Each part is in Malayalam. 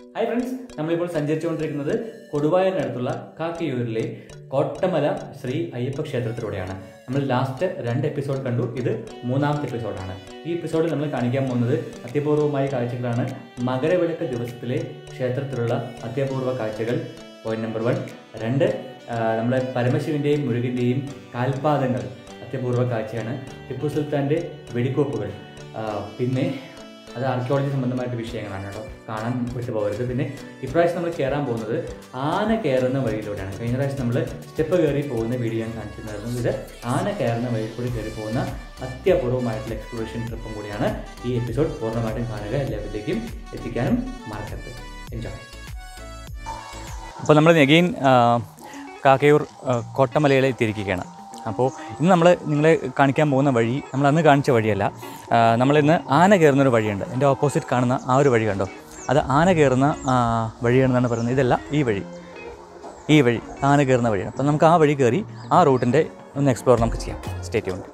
ഹായ് ഫ്രണ്ട്സ് നമ്മളിപ്പോൾ സഞ്ചരിച്ചുകൊണ്ടിരിക്കുന്നത് കൊടുവായൂരിനടുത്തുള്ള കാക്കയൂരിലെ കോട്ടമല ശ്രീ അയ്യപ്പ ക്ഷേത്രത്തിലൂടെയാണ് നമ്മൾ ലാസ്റ്റ് രണ്ട് എപ്പിസോഡ് കണ്ടു ഇത് മൂന്നാമത്തെ എപ്പിസോഡാണ് ഈ എപ്പിസോഡിൽ നമ്മൾ കാണിക്കാൻ പോകുന്നത് അത്യപൂർവമായ കാഴ്ചകളാണ് മകരവിളക്ക് ദിവസത്തിലെ ക്ഷേത്രത്തിലുള്ള അത്യപൂർവ കാഴ്ചകൾ പോയിന്റ് നമ്പർ വൺ രണ്ട് ആ, നമ്മുടെ പരമശിവൻ്റെയും മുരുകൻ്റെയും കാൽപാദങ്ങൾ അത്യപൂർവ കാഴ്ചയാണ് ടിപ്പു സുൽത്താൻ്റെ വെടിക്കോപ്പുകൾ ആ, പിന്നെ അത് ആർക്കിയോളജി സംബന്ധമായിട്ട് വിഷയങ്ങളാണ് കേട്ടോ കാണാൻ വിട്ടു പോകരുത് പിന്നെ ഇപ്രാവശ്യം നമ്മൾ കയറാൻ പോകുന്നത് ആന കയറുന്ന വഴിയിലൂടെയാണ് കഴിഞ്ഞ പ്രാവശ്യം നമ്മൾ സ്റ്റെപ്പ് കയറി പോകുന്ന വീഡിയോ ഞാൻ കാണിച്ചിട്ടുണ്ടായിരുന്നു ഇത് ആന കയറുന്ന വഴിയിൽ കൂടി കയറി പോകുന്ന അത്യപൂർവമായിട്ടുള്ള എക്സ്പ്ലോറേഷൻ ട്രിപ്പും കൂടിയാണ് ഈ എപ്പിസോഡ് പൂർണ്ണമായിട്ടും കാണുക എല്ലാവരിലേക്കും എത്തിക്കാനും മറക്കരുത് എൻജോയ് അപ്പോൾ നമ്മൾ എഗെയിൻ കാക്കയൂർ ആ, കോട്ടമലയിൽ എത്തിയിരിക്കുകയാണ് അപ്പോൾ ഇന്ന് നമ്മൾ നിങ്ങളെ കാണിക്കാൻ പോകുന്ന വഴി നമ്മൾ അന്ന് കാണിച്ച വഴിയല്ല ആ, നമ്മളിന്ന് ആന കയറുന്നൊരു വഴിയുണ്ട് എൻ്റെ ഓപ്പോസിറ്റ് കാണുന്ന ആ ഒരു വഴി കണ്ടോ അത് ആന കയറുന്ന ആ, വഴിയാണെന്നാണ് പറയുന്നത് ഇതല്ല ഈ വഴി ഈ വഴി ആന കയറുന്ന വഴിയാണ് അപ്പോൾ നമുക്ക് ആ വഴി കയറി ആ റൂട്ടിൻ്റെ ഒന്ന് എക്സ്പ്ലോർ നമുക്ക് ചെയ്യാം സ്റ്റേറ്റ് ഉണ്ട്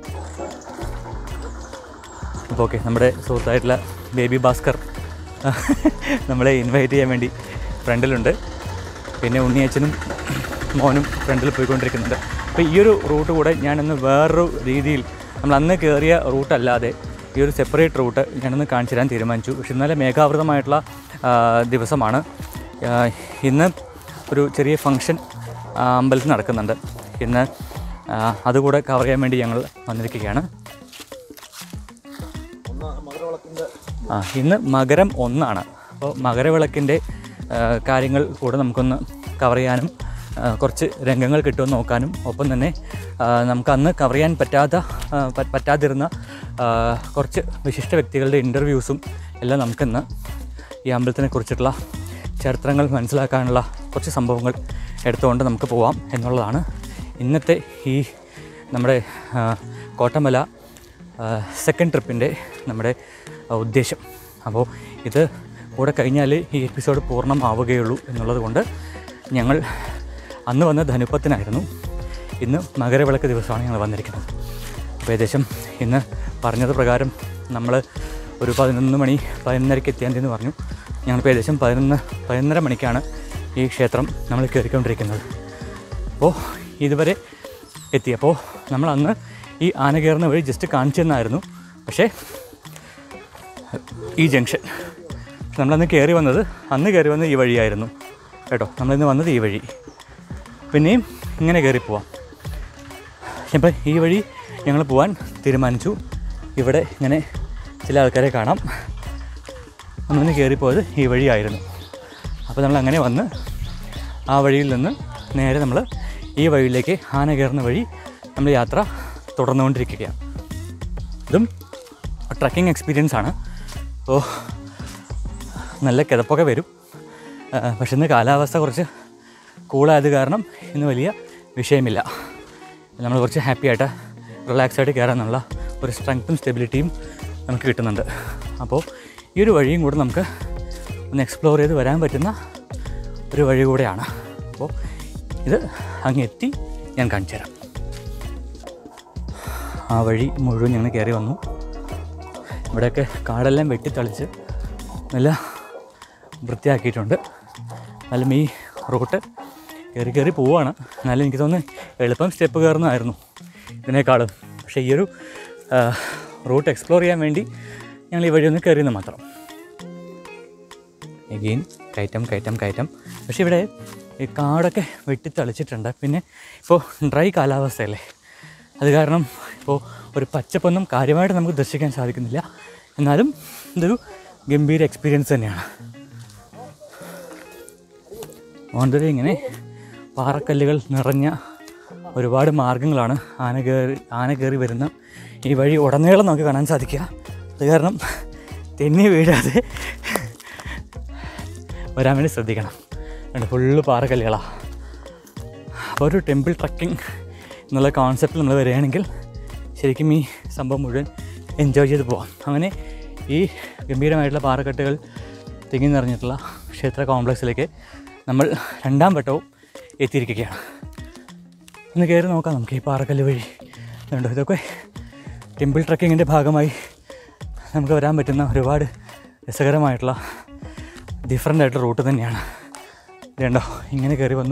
അപ്പോൾ ഓക്കെ നമ്മുടെ സുഹൃത്തായിട്ടുള്ള ബേബി ഭാസ്കർ നമ്മളെ ഇൻവൈറ്റ് ചെയ്യാൻ വേണ്ടി ഫ്രണ്ടിലുണ്ട് പിന്നെ ഉണ്ണിയച്ഛനും മോനും ഫ്രണ്ടിൽ പോയിക്കൊണ്ടിരിക്കുന്നുണ്ട് അപ്പോൾ ഈ ഒരു റൂട്ട് കൂടെ ഞാനൊന്ന് വേറൊരു രീതിയിൽ നമ്മൾ അന്ന് കയറിയ റൂട്ടല്ലാതെ ഈ ഒരു സെപ്പറേറ്റ് റൂട്ട് ഞാനൊന്ന് കാണിച്ചു തരാൻ തീരുമാനിച്ചു പക്ഷെ ഇന്നലെ മേഘാവൃതമായിട്ടുള്ള ആ, ദിവസമാണ് ആ, ഇന്ന് ഒരു ചെറിയ ഫങ്ഷൻ അമ്പലത്തിൽ നടക്കുന്നുണ്ട് ഇന്ന് ആ, അതുകൂടെ കവർ ചെയ്യാൻ വേണ്ടി ഞങ്ങൾ വന്നിരിക്കുകയാണ് ആ ഇന്ന് മകരം ഒന്നാണ് അപ്പോൾ മകരവിളക്കിൻ്റെ ആ, കാര്യങ്ങൾ കൂടെ നമുക്കൊന്ന് കവർ ചെയ്യാനും ആ, കുറച്ച് രംഗങ്ങൾ കിട്ടുമെന്ന് നോക്കാനും ഒപ്പം തന്നെ ആ, നമുക്ക് അന്ന് കവർ ചെയ്യാൻ പറ്റാത്ത ആ, പ- പറ്റാതിരുന്ന ആ, കുറച്ച് വിശിഷ്ട വ്യക്തികളുടെ ഇൻ്റർവ്യൂസും എല്ലാം നമുക്കിന്ന് ഈ അമ്പലത്തിനെ കുറിച്ചിട്ടുള്ള ചരിത്രങ്ങൾ മനസ്സിലാക്കാനുള്ള കുറച്ച് സംഭവങ്ങൾ എടുത്തുകൊണ്ട് നമുക്ക് പോവാം എന്നുള്ളതാണ് ഇന്നത്തെ ഈ നമ്മുടെ ആ, കോട്ടമല സെക്കൻഡ് ട്രിപ്പിൻ്റെ നമ്മുടെ ആ, ഉദ്ദേശം അപ്പോൾ ഇത് കൂടെ കഴിഞ്ഞാൽ ഈ എപ്പിസോഡ് പൂർണ്ണമാവുകയുള്ളൂ എന്നുള്ളത് കൊണ്ട് ഞങ്ങൾ അന്ന് വന്ന ധനുപ്പത്തിനായിരുന്നു ഇന്ന് മകരവിളക്ക് ദിവസമാണ് ഞങ്ങൾ വന്നിരിക്കുന്നത് അപ്പോൾ ഏകദേശം ഇന്ന് പറഞ്ഞത് പ്രകാരം നമ്മൾ ഒരു പതിനൊന്ന് മണി പതിനൊന്നരയ്ക്ക് എത്തിയാൽ എന്ന് പറഞ്ഞു ഞങ്ങളിപ്പോൾ ഏകദേശം പതിനൊന്ന് പതിനൊന്നര മണിക്കാണ് ഈ ക്ഷേത്രം നമ്മൾ കയറിക്കൊണ്ടിരിക്കുന്നത് അപ്പോൾ ഇതുവരെ എത്തി അപ്പോൾ നമ്മൾ അന്ന് ഈ ആന കയറുന്ന വഴി ജസ്റ്റ് കാണിച്ചു തന്നായിരുന്നു പക്ഷേ ഈ ജംഗ്ഷൻ നമ്മളന്ന് കയറി വന്നത് അന്ന് കയറി വന്നത് ഈ വഴിയായിരുന്നു കേട്ടോ നമ്മളിന്ന് വന്നത് ഈ വഴി പിന്നെയും ഇങ്ങനെ കയറി പോവാം അപ്പം ഈ വഴി ഞങ്ങൾ പോകാൻ തീരുമാനിച്ചു ഇവിടെ ഇങ്ങനെ ചില ആൾക്കാരെ കാണാം നമ്മളിന്ന് കയറിപ്പോയത് ഈ വഴിയായിരുന്നു അപ്പോൾ നമ്മൾ അങ്ങനെ വന്ന് ആ വഴിയിൽ നിന്ന് നേരെ നമ്മൾ ഈ വഴിയിലേക്ക് ആന കയറുന്ന വഴി നമ്മൾ യാത്ര തുടർന്നുകൊണ്ടിരിക്കുകയാണ് ഇതും ട്രക്കിംഗ് എക്സ്പീരിയൻസ് ആണ് അപ്പോൾ നല്ല കിതപ്പൊക്കെ വരും ആ, പക്ഷെ ഇന്ന് കാലാവസ്ഥ കുറച്ച് കൂളായത് കാരണം ഇന്ന് വലിയ വിഷയമില്ല നമ്മൾ കുറച്ച് ഹാപ്പി ആയിട്ട് റിലാക്സ് ആയിട്ട് കയറാനുള്ള ഒരു സ്ട്രെങ്ത്തും സ്റ്റെബിലിറ്റിയും നമുക്ക് കിട്ടുന്നുണ്ട് അപ്പോൾ ഈ ഒരു വഴിയും കൂടെ നമുക്ക് ഒന്ന് എക്സ്പ്ലോർ ചെയ്ത് വരാൻ പറ്റുന്ന ഒരു വഴി കൂടെയാണ് അപ്പോൾ ഇത് അങ്ങ് എത്തി ഞാൻ കാണിച്ചു തരാം ആ വഴി മുഴുവൻ ഞങ്ങൾ കയറി വന്നു ഇവിടെയൊക്കെ കാടെല്ലാം വെട്ടിത്തളിച്ച് നല്ല വൃത്തിയാക്കിയിട്ടുണ്ട് എന്നാലും ഈ റൂട്ട് കയറി കയറി പോവുകയാണ് എന്നാലും എനിക്ക് തോന്നുന്നു എളുപ്പം സ്റ്റെപ്പ് കയറുന്നതായിരുന്നു ഇതിനേക്കാളും പക്ഷേ ഈ ഒരു റൂട്ട് എക്സ്പ്ലോർ ചെയ്യാൻ വേണ്ടി ഞങ്ങൾ ഈ വഴി ഒന്ന് കയറിയെന്ന് മാത്രം എഗെയിൻ കയറ്റം കയറ്റം കയറ്റം പക്ഷേ ഇവിടെ ഈ കാടൊക്കെ വെട്ടിത്തളിച്ചിട്ടുണ്ട് പിന്നെ ഇപ്പോൾ ഡ്രൈ കാലാവസ്ഥയല്ലേ അത് കാരണം ഇപ്പോൾ ഒരു പച്ചപ്പൊന്നും കാര്യമായിട്ട് നമുക്ക് ദർശിക്കാൻ സാധിക്കുന്നില്ല എന്നാലും ഇതൊരു ഗംഭീര എക്സ്പീരിയൻസ് തന്നെയാണ് ഓണ്ടത് ഇങ്ങനെ പാറക്കല്ലുകൾ നിറഞ്ഞ ഒരുപാട് മാർഗങ്ങളാണ് ആന കയറി ആന കയറി വരുന്ന ഈ വഴി ഉടനീളം നമുക്ക് കാണാൻ സാധിക്കുക അത് കാരണം തെന്നി വീഴാതെ വരാൻ വേണ്ടി ശ്രദ്ധിക്കണം രണ്ട് ഫുള്ള് പാറക്കല്ലുകളാണ് അപ്പോൾ ഒരു ടെമ്പിൾ ട്രക്കിംഗ് എന്നുള്ള കോൺസെപ്റ്റിൽ നമ്മൾ വരികയാണെങ്കിൽ ശരിക്കും ഈ സംഭവം മുഴുവൻ എൻജോയ് ചെയ്ത് പോവാം അങ്ങനെ ഈ ഗംഭീരമായിട്ടുള്ള പാറക്കെട്ടുകൾ തിങ്ങി നിറഞ്ഞിട്ടുള്ള ക്ഷേത്ര കോംപ്ലക്സിലേക്ക് നമ്മൾ രണ്ടാം വട്ടവും എത്തിയിരിക്കുകയാണ് ഒന്ന് കയറി നോക്കാം നമുക്ക് ഈ പാറക്കല്ല് വഴി ഇതുണ്ട് ഇതൊക്കെ ടെമ്പിൾ ട്രക്കിങ്ങിൻ്റെ ഭാഗമായി നമുക്ക് വരാൻ പറ്റുന്ന ഒരുപാട് രസകരമായിട്ടുള്ള ഡിഫറെൻ്റ് ആയിട്ട് റൂട്ട് തന്നെയാണ് ഇതുണ്ടോ ഇങ്ങനെ കയറി വന്നു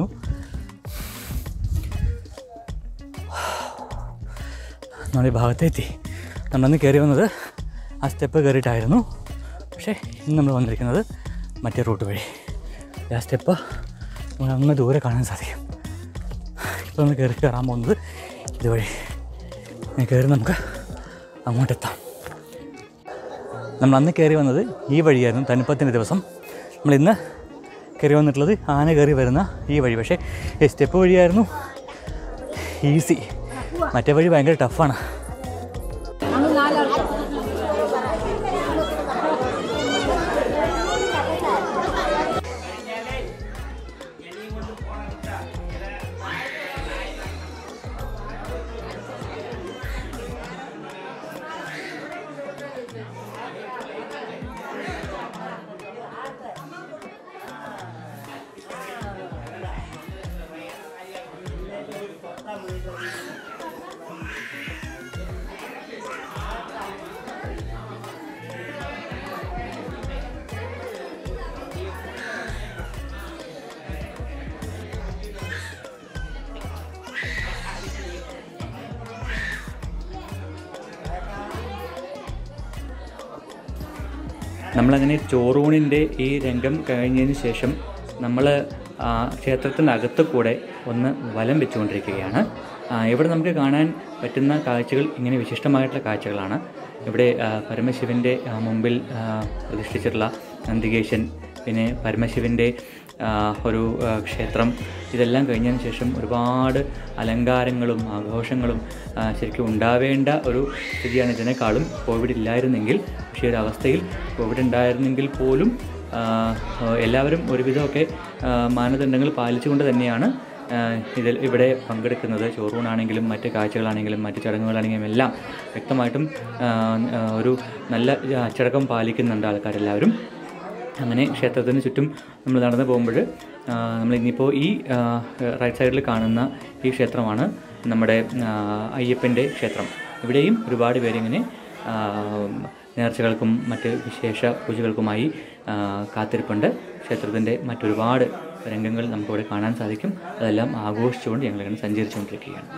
നമ്മൾ ഈ ഭാഗത്തെത്തി നമ്മളന്ന് കയറി വന്നത് ആ സ്റ്റെപ്പ് കയറിയിട്ടായിരുന്നു പക്ഷേ ഇന്ന് നമ്മൾ വന്നിരിക്കുന്നത് മറ്റേ റൂട്ട് വഴി ആ സ്റ്റെപ്പ് നമ്മൾ അങ്ങ് ദൂരെ കാണാൻ സാധിക്കും ഇപ്പോൾ നമ്മൾ കയറി കയറാൻ പോകുന്നത് ഇതുവഴി ഇങ്ങനെ കയറി നമുക്ക് അങ്ങോട്ടെത്താം നമ്മൾ അന്ന് കയറി വന്നത് ഈ വഴിയായിരുന്നു തനുപ്പത്തിൻ്റെ ദിവസം നമ്മൾ ഇന്ന് കയറി വന്നിട്ടുള്ളത് ആന കയറി വരുന്ന ഈ വഴി പക്ഷേ ഈ സ്റ്റെപ്പ് വഴിയായിരുന്നു ഈസി മറ്റേ വഴി ഭയങ്കര ടഫാണ് നമ്മളങ്ങനെ ചോറൂണിൻ്റെ ഈ രംഗം കഴിഞ്ഞതിന് ശേഷം നമ്മൾ ക്ഷേത്രത്തിനകത്ത് കൂടെ ഒന്ന് വലം വെച്ചുകൊണ്ടിരിക്കുകയാണ് ആ, ഇവിടെ നമുക്ക് കാണാൻ പറ്റുന്ന കാഴ്ചകൾ ഇങ്ങനെ വിശിഷ്ടമായിട്ടുള്ള കാഴ്ചകളാണ് ഇവിടെ ആ, പരമശിവൻ്റെ ആ, മുമ്പിൽ ആ, പ്രതിഷ്ഠിച്ചിട്ടുള്ള നന്ദികേശൻ പിന്നെ പരമശിവൻ്റെ ആ, ഒരു ആ, ക്ഷേത്രം ഇതെല്ലാം കഴിഞ്ഞതിന് ശേഷം ഒരുപാട് അലങ്കാരങ്ങളും ആഘോഷങ്ങളും ആ, ശരിക്കും ഉണ്ടാവേണ്ട ഒരു സ്ഥിതിയാണ് ഇതിനേക്കാളും കോവിഡ് ഇല്ലായിരുന്നെങ്കിൽ പക്ഷേ ഒരു അവസ്ഥയിൽ കോവിഡ് ഉണ്ടായിരുന്നെങ്കിൽ പോലും ആ, എല്ലാവരും ഒരുവിധമൊക്കെ ആ, മാനദണ്ഡങ്ങൾ പാലിച്ചുകൊണ്ട് തന്നെയാണ് ആ, ഇതിൽ ഇവിടെ പങ്കെടുക്കുന്നത് ചോറൂണാണെങ്കിലും മറ്റ് കാഴ്ചകളാണെങ്കിലും മറ്റ് ചടങ്ങുകളാണെങ്കിലും എല്ലാം വ്യക്തമായിട്ടും ആ, ആ, ഒരു നല്ല അച്ചടക്കം പാലിക്കുന്നുണ്ട് ആൾക്കാരെല്ലാവരും അങ്ങനെ ക്ഷേത്രത്തിന് ചുറ്റും നമ്മൾ നടന്നു പോകുമ്പോൾ നമ്മൾ ഇനിയിപ്പോൾ ഈ ആ, റൈറ്റ് സൈഡിൽ കാണുന്ന ഈ ക്ഷേത്രമാണ് നമ്മുടെ ആ, അയ്യപ്പൻ്റെ ക്ഷേത്രം ഇവിടെയും ഒരുപാട് പേരിങ്ങനെ ആ, നേർച്ചകൾക്കും മറ്റ് വിശേഷ പൂജകൾക്കുമായി ആ, കാത്തിരിപ്പുണ്ട് ക്ഷേത്രത്തിൻ്റെ മറ്റൊരുപാട് രംഗങ്ങൾ നമുക്കിവിടെ കാണാൻ സാധിക്കും അതെല്ലാം ആഘോഷിച്ചുകൊണ്ട് ഞങ്ങളിങ്ങനെ സഞ്ചരിച്ചുകൊണ്ടിരിക്കുകയാണ്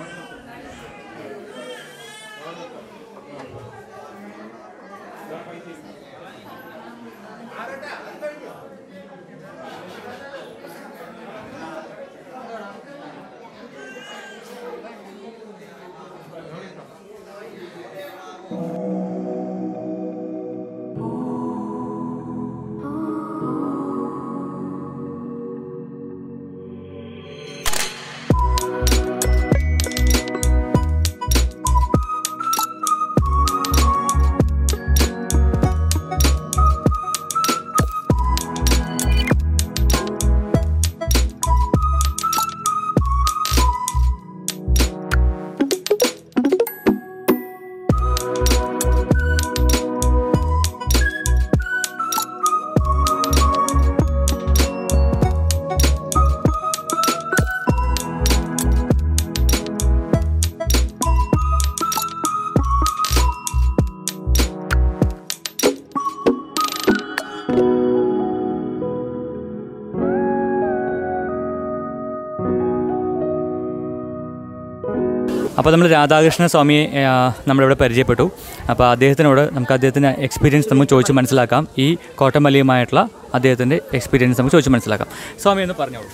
അപ്പോൾ നമ്മൾ രാധാകൃഷ്ണ സ്വാമിയെ ആ, നമ്മളിവിടെ പരിചയപ്പെട്ടു അപ്പോൾ അദ്ദേഹത്തിനോട് നമുക്ക് അദ്ദേഹത്തിൻ്റെ എക്സ്പീരിയൻസ് നമുക്ക് ചോദിച്ച് മനസ്സിലാക്കാം ഈ കോട്ടമല്ലിയുമായിട്ടുള്ള അദ്ദേഹത്തിൻ്റെ എക്സ്പീരിയൻസ് നമുക്ക് ചോദിച്ച് മനസ്സിലാക്കാം സ്വാമി എന്ന് പറഞ്ഞോളൂ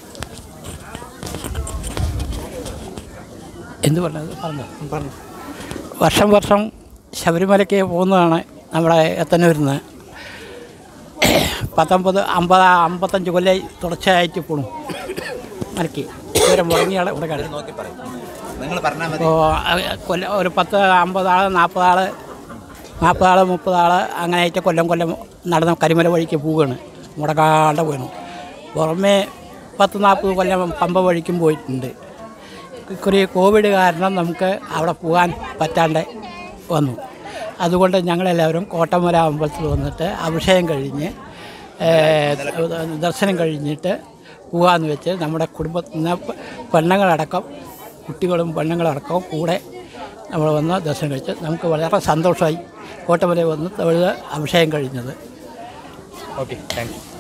എന്ത് പറഞ്ഞത് പറഞ്ഞു പറഞ്ഞു വർഷം വർഷം ശബരിമലയ്ക്ക് പോകുന്നതാണ് നമ്മുടെ എത്തന്നൂരിൽ നിന്ന് പത്തൊമ്പത് അമ്പത് അമ്പത്തഞ്ച് കൊല്ലം തുടർച്ചയായിട്ട് പോണു മലയ്ക്ക് ഇതുവരെ മുടങ്ങിയാണ് ഇവിടെ കിടക്കുന്നത് നിങ്ങൾ പറഞ്ഞാൽ മതി അപ്പോൾ കൊല്ലം ഒരു പത്ത് അമ്പത് ആൾ നാൽപ്പത് ആൾ നാൽപ്പത് ആൾ മുപ്പത് ആൾ അങ്ങനെ ആയിട്ട് കൊല്ലം കൊല്ലം നടന്ന് കരിമല വഴിക്ക് പോവുകയാണ് മുടക്കാണ്ട് പോയിരുന്നു പുറമേ പത്ത് നാൽപ്പത് കൊല്ലം പമ്പ വഴിക്കും പോയിട്ടുണ്ട് ഇക്കുറി കോവിഡ് കാരണം നമുക്ക് അവിടെ പോകാൻ പറ്റാണ്ട് വന്നു അതുകൊണ്ട് ഞങ്ങളെല്ലാവരും കോട്ടമല അമ്പലത്തിൽ വന്നിട്ട് അഭിഷേകം കഴിഞ്ഞ് ഏഹ്, ദർശനം കഴിഞ്ഞിട്ട് പോകാമെന്ന് വെച്ച് നമ്മുടെ കുടുംബത്തിൽ നിന്ന് പെണ്ണുങ്ങളടക്കം കുട്ടികളും പെണ്ണുങ്ങളടക്കം കൂടെ നമ്മൾ വന്ന് ദർശനം കഴിച്ച് നമുക്ക് വളരെ സന്തോഷമായി കോട്ടമല വന്ന് തൊഴുത് അഭിഷേകം കഴിഞ്ഞത് ഓക്കെ താങ്ക് യു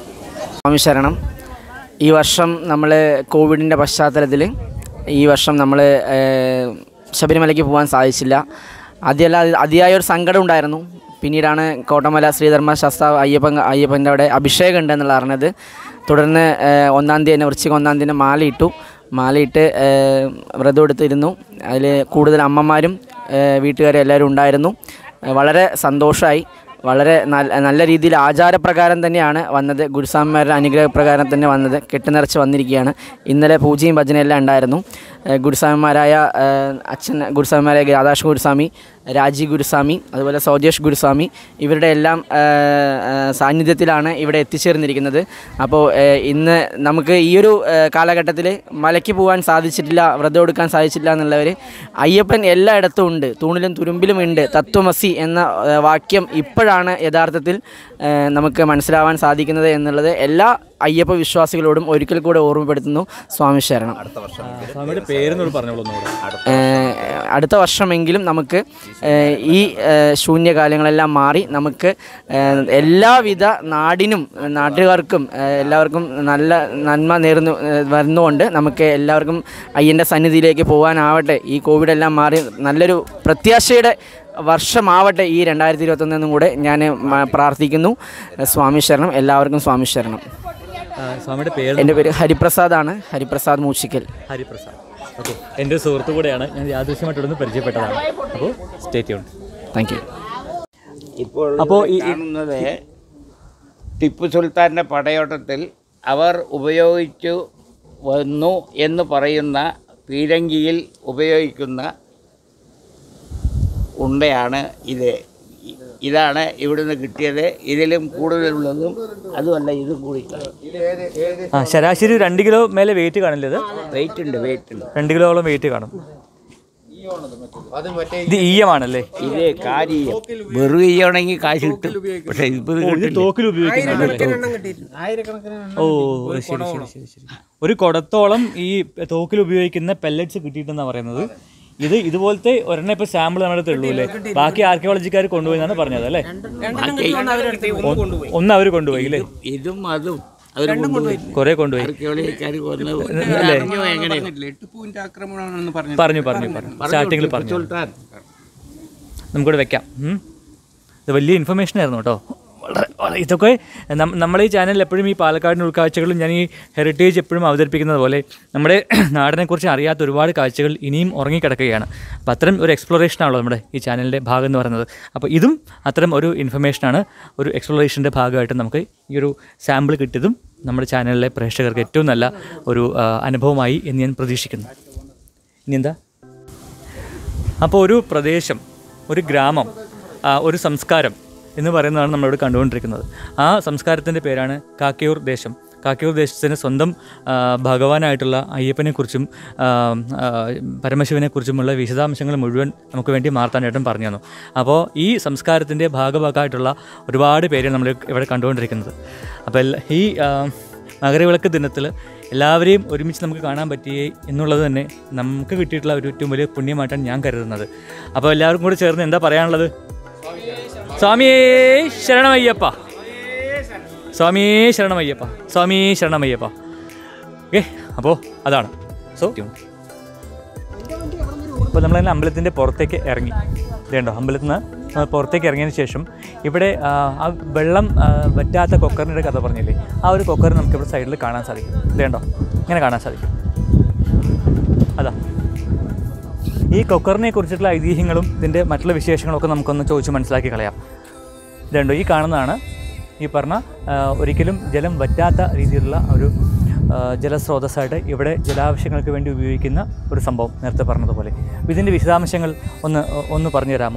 സ്വാമി ശരണം ഈ വർഷം നമ്മൾ കോവിഡിൻ്റെ പശ്ചാത്തലത്തിൽ ഈ വർഷം നമ്മൾ ശബരിമലയ്ക്ക് പോകാൻ സാധിച്ചില്ല ആദ്യമല്ല അത് അതിയായ ഒരു സങ്കടം ഉണ്ടായിരുന്നു പിന്നീടാണ് കോട്ടമല ശ്രീധർമ്മ ശാസ്താവ് അയ്യപ്പൻ അയ്യപ്പൻ്റെ അവിടെ അഭിഷേകം ഉണ്ടെന്നുള്ള അറിഞ്ഞത് തുടർന്ന് ഏഹ്, ഒന്നാം തീയതി തന്നെ വൃശ്ചിക ഒന്നാം തീയതി തന്നെ മാലയിട്ടു മാലയിട്ട് ഏഹ്, വ്രതം എടുത്തിരുന്നു അതിൽ കൂടുതൽ അമ്മമാരും ഏഹ്, വീട്ടുകാരും എല്ലാവരും ഉണ്ടായിരുന്നു ഏഹ്, വളരെ സന്തോഷമായി വളരെ നല്ല നല്ല രീതിയിൽ ആചാരപ്രകാരം തന്നെയാണ് വന്നത് ഗുരുസ്വാമിമാരുടെ അനുഗ്രഹപ്രകാരം തന്നെ വന്നത് കെട്ടുനിറച്ച് വന്നിരിക്കുകയാണ് ഇന്നലെ പൂജയും ഭജനയെല്ലാം ഉണ്ടായിരുന്നു ഏഹ് ഗുരുസ്വാമിമാരായ ഏഹ് അച്ഛൻ ഗുരുസ്വാമിമാരായ രാധാകൃഷ്ണ ഗുരുസ്വാമി രാജി ഗുരുസ്വാമി അതുപോലെ സോജേഷ് ഗുരുസ്വാമി ഇവരുടെ എല്ലാം ഏഹ്, ഏഹ് സാന്നിധ്യത്തിലാണ് ഇവിടെ എത്തിച്ചേർന്നിരിക്കുന്നത് അപ്പോൾ ഏഹ് ഇന്ന് നമുക്ക് ഈ ഒരു കാലഘട്ടത്തിൽ മലയ്ക്ക് പോകാൻ സാധിച്ചിട്ടില്ല വ്രതം എടുക്കാൻ സാധിച്ചില്ല എന്നുള്ളവർ അയ്യപ്പൻ എല്ലായിടത്തും ഉണ്ട് തൂണിലും തുരുമ്പിലും ഉണ്ട് തത്വമസി എന്ന ഏഹ് വാക്യം ഇപ്പോഴാണ് യഥാർത്ഥത്തിൽ ഏഹ് നമുക്ക് മനസ്സിലാവാൻ സാധിക്കുന്നത് എന്നുള്ളത് എല്ലാ അയ്യപ്പ വിശ്വാസികളോടും ഒരിക്കൽ കൂടെ ഓർമ്മപ്പെടുത്തുന്നു സ്വാമി ശരണം സ്വാമിയുടെ പേരെന്നോട് പറഞ്ഞോളൂ ഒന്നുകൂടെ ഏഹ് അടുത്ത വർഷമെങ്കിലും നമുക്ക് ഏഹ് ഈ ഏഹ് ശൂന്യകാലങ്ങളെല്ലാം മാറി നമുക്ക് ഏഹ് എല്ലാവിധ നാടിനും നാട്ടുകാർക്കും ഏഹ് എല്ലാവർക്കും നല്ല നന്മ നേർന്നു ഏഹ് വരുന്നുകൊണ്ട് നമുക്ക് എല്ലാവർക്കും അയ്യൻ്റെ സന്നിധിയിലേക്ക് പോകാനാവട്ടെ ഈ കോവിഡ് എല്ലാം മാറി നല്ലൊരു പ്രത്യാശയുടെ വർഷമാവട്ടെ ഈ രണ്ടായിരത്തി ഇരുപത്തൊന്നെന്നും കൂടെ ഞാൻ മ- പ്രാർത്ഥിക്കുന്നു സ്വാമി ശരണം എല്ലാവർക്കും സ്വാമി ശരണം ആ, സ്വാമിയുടെ പേര് എൻ്റെ പേര് ഹരിപ്രസാദാണ് ഹരിപ്രസാദ് മൂച്ചിക്കൽ ഹരിപ്രസാദ് ഓക്കെ എൻ്റെ ഒരു സുഹൃത്തു കൂടെയാണ് ഞാൻ യാദൃശ്യമായിട്ടൊന്ന് പരിചയപ്പെട്ടതാണ് അപ്പോൾ സ്റ്റേറ്റ് ഉണ്ട് താങ്ക് യു ഇപ്പോൾ അപ്പോൾ ഈ- കാണുന്നത് ടിപ്പു സുൽത്താൻ്റെ പടയോട്ടത്തിൽ അവർ ഉപയോഗിച്ചു വന്നു എന്ന് പറയുന്ന പീരങ്കിയിൽ ഉപയോഗിക്കുന്ന ഉണ്ടയാണ് ഇത് ഇ- ഇതാണ് ഇവിടുന്ന് കിട്ടിയത് ഇതിലും കൂടുതലുള്ളതും അതുമല്ല ഇതും കൂടി ആ ശരാശരി രണ്ട് കിലോ മേലെ വെയിറ്റ് കാണില്ലേ ഇത് വെയിറ്റ് ഉണ്ട് വെയിറ്റ് ഉണ്ട് രണ്ട് കിലോളം വെയിറ്റ് കാണും ഇത് ഈയമാണല്ലേ ഇത് കാരിയം വെറും ഈയാണെങ്കിൽ കാശ് കിട്ടും പക്ഷേ ഇത് കിട്ടില്ല തോക്കിൽ ഉപയോഗിക്കുന്നുണ്ട് ഓ ശരി ശരി ശരി ശരി ഒരു കുടത്തോളം ഈ തോക്കിൽ ഉപയോഗിക്കുന്ന പെല്ലറ്റ്സ് കിട്ടിയിട്ടെന്നാണ് പറയുന്നത് ഇത് ഇതുപോലത്തെ ഒരെണ്ണം ഇപ്പൊ സാമ്പിൾ നമ്മുടെ അടുത്ത് ഉള്ളൂ അല്ലേ ബാക്കി ആർക്കിയോളജിക്കാർ കൊണ്ടുപോയി എന്നാണ് പറഞ്ഞത് അല്ലേ ഒന്ന് അവർ കൊണ്ടുപോയി അല്ലേ ഇതും അതും അവർ കൊണ്ടുപോയി കുറെ കൊണ്ടുപോയി ആർക്കിയോളജിക്കാർ കൊന്ന് അല്ലേ അറിഞ്ഞോ എങ്ങനെയോ പറഞ്ഞു പറഞ്ഞു പറഞ്ഞു സ്റ്റാർട്ടിങ്ങിൽ പറഞ്ഞു സുൽത്താൻ നമുക്കിവിടെ വെക്കാം ഉം. ഇത് വലിയ ഇൻഫർമേഷൻ ആയിരുന്നു കേട്ടോ വളരെ വളരെ ഇതൊക്കെ നം- നമ്മളെ ഈ ചാനലിൽ എപ്പോഴും ഈ പാലക്കാടിൻ്റെ ഉൾക്കാഴ്ചകളും ഞാൻ ഈ ഹെറിറ്റേജ് എപ്പോഴും അവതരിപ്പിക്കുന്നത് പോലെ നമ്മുടെ നാടിനെക്കുറിച്ച് അറിയാത്ത ഒരുപാട് കാഴ്ചകൾ ഇനിയും ഉറങ്ങിക്കിടക്കുകയാണ് അപ്പോൾ അത്തരം ഒരു എക്സ്പ്ലോറേഷനാണല്ലോ നമ്മുടെ ഈ ചാനലിൻ്റെ ഭാഗം എന്ന് പറയുന്നത് അപ്പോൾ ഇതും അത്തരം ഒരു ഇൻഫർമേഷനാണ് ഒരു എക്സ്പ്ലോറേഷൻ്റെ ഭാഗമായിട്ട് നമുക്ക് ഈ ഒരു സാമ്പിൾ കിട്ടിയതും നമ്മുടെ ചാനലിലെ പ്രേക്ഷകർക്ക് ഏറ്റവും നല്ല ഒരു ആ, അനുഭവമായി എന്ന് ഞാൻ പ്രതീക്ഷിക്കുന്നു ഇനി എന്താ അപ്പോൾ ഒരു പ്രദേശം ഒരു ഗ്രാമം ആ, ഒരു സംസ്കാരം എന്ന് പറയുന്നതാണ് നമ്മളിവിടെ കണ്ടുകൊണ്ടിരിക്കുന്നത് ആ സംസ്കാരത്തിൻ്റെ പേരാണ് കാക്കയൂർ ദേശം കാക്കയൂർ ദേശത്തിന് സ്വന്തം ആ, ഭഗവാനായിട്ടുള്ള അയ്യപ്പനെക്കുറിച്ചും ആ, ആ, പരമശിവനെക്കുറിച്ചുമുള്ള വിശദാംശങ്ങൾ മുഴുവൻ നമുക്ക് വേണ്ടി മാർത്താണ്ഡേട്ടൻ പറഞ്ഞു തന്നു അപ്പോൾ ഈ സംസ്കാരത്തിൻ്റെ ഭാഗഭാഗമായിട്ടുള്ള ഒരുപാട് പേര് നമ്മൾ ഇവിടെ കണ്ടുകൊണ്ടിരിക്കുന്നത് അപ്പോൾ എല്ലാ- ഈ ആ, മകരവിളക്ക് ദിനത്തിൽ എല്ലാവരെയും ഒരുമിച്ച് നമുക്ക് കാണാൻ പറ്റിയേ എന്നുള്ളത് തന്നെ നമുക്ക് കിട്ടിയിട്ടുള്ള ഒരു ഏറ്റവും വലിയ പുണ്യമായിട്ടാണ് ഞാൻ കരുതുന്നത് അപ്പോൾ എല്ലാവർക്കും കൂടി ചേർന്ന് എന്താ പറയാനുള്ളത് സ്വാമിയേ ശരണമയ്യപ്പ സ്വാമിയേ ശരണമയ്യപ്പ സ്വാമിയേ ശരണമയ്യപ്പ ഓക്കെ അപ്പോൾ അതാണ് സോ അപ്പോൾ നമ്മളങ്ങനെ അമ്പലത്തിൻ്റെ പുറത്തേക്ക് ഇറങ്ങി ഇതേണ്ടോ അമ്പലത്തിൽ നിന്ന് നമ്മൾ പുറത്തേക്ക് ഇറങ്ങിയതിന് ശേഷം ഇവിടെ ആ, ആ വെള്ളം ആ, വറ്റാത്ത കൊക്കറിൻ്റെ കഥ പറഞ്ഞില്ലേ ആ ഒരു കൊക്കർ നമുക്ക് ഇവിടെ സൈഡിൽ കാണാൻ സാധിക്കും ഇതേണ്ടോ ഇങ്ങനെ കാണാൻ സാധിക്കും അതാ ഈ കൊക്കറിനെ കുറിച്ചിട്ടുള്ള ഐതിഹ്യങ്ങളും ഇതിൻ്റെ മറ്റുള്ള വിശേഷങ്ങളും ഒക്കെ നമുക്കൊന്ന് ചോദിച്ച് മനസ്സിലാക്കി കളയാം ഇതുണ്ടോ ഈ കാണുന്നതാണ് ഈ പറഞ്ഞ ആ, ഒരിക്കലും ജലം വറ്റാത്ത രീതിയിലുള്ള ഒരു ആ, ജലസ്രോതസ്സായിട്ട് ഇവിടെ ജലാവശ്യങ്ങൾക്ക് വേണ്ടി ഉപയോഗിക്കുന്ന ഒരു സംഭവം നേരത്തെ പറഞ്ഞതുപോലെ അപ്പോൾ ഇതിൻ്റെ വിശദാംശങ്ങൾ ഒന്ന് ഒന്ന് പറഞ്ഞു തരാമോ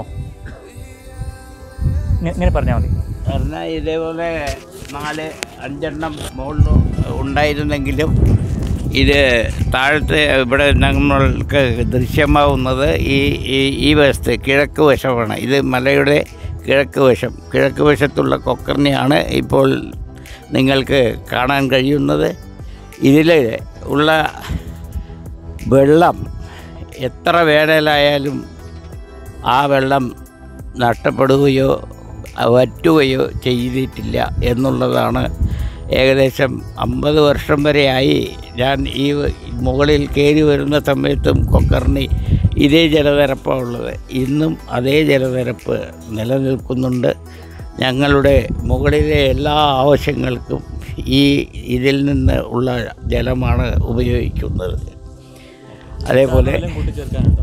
ഇങ്ങ- ഇങ്ങനെ പറഞ്ഞാൽ മതി പറഞ്ഞാൽ ഇതേപോലെ നാല് അഞ്ചെണ്ണം മുകളിൽ ഉണ്ടായിരുന്നെങ്കിലും ഇത് താഴത്തെ ഇവിടെ നമ്മൾക്ക് ദൃശ്യമാവുന്നത് ഈ ഈ ഈ വശത്ത് കിഴക്ക് വശമാണ് ഇത് മലയുടെ കിഴക്ക് വശം കിഴക്ക് വശത്തുള്ള കൊക്കറിനെയാണ് ഇപ്പോൾ നിങ്ങൾക്ക് കാണാൻ കഴിയുന്നത് ഇതിൽ ഉള്ള വെള്ളം എത്ര വേനലായാലും ആ വെള്ളം നഷ്ടപ്പെടുകയോ വറ്റുകയോ ചെയ്തിട്ടില്ല എന്നുള്ളതാണ് ഏകദേശം അമ്പത് വർഷം വരെയായി ഞാൻ ഈ മുകളിൽ കയറി വരുന്ന സമയത്തും കൊക്കർണി ഇതേ ജലനിരപ്പാണ് ഉള്ളത് ഇന്നും അതേ ജലനിരപ്പ് നിലനിൽക്കുന്നുണ്ട് ഞങ്ങളുടെ മുകളിലെ എല്ലാ ആവശ്യങ്ങൾക്കും ഈ ഇതിൽ നിന്ന് ഉള്ള ജലമാണ് ഉപയോഗിക്കുന്നത് അതേപോലെ വല്ലതും കൂട്ടിച്ചേർക്കാനുണ്ടോ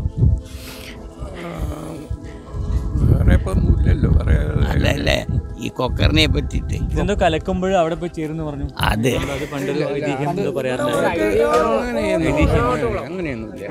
വേറെ ഇപ്പം ഒന്നുമില്ലല്ലോ പറയാതെ അല്ല അല്ല ഈ കൊക്കറിനെ പറ്റിയിട്ട് ഇതെന്തോ കലക്കുമ്പോൾ അവിടെ പോയി ചേരുന്നു പറഞ്ഞു അത് അത് പണ്ട് ഒരു ഐതിഹ്യം എന്തോ പറയാറുണ്ട് അങ്ങനെയൊന്നും അങ്ങനെയൊന്നുമില്ല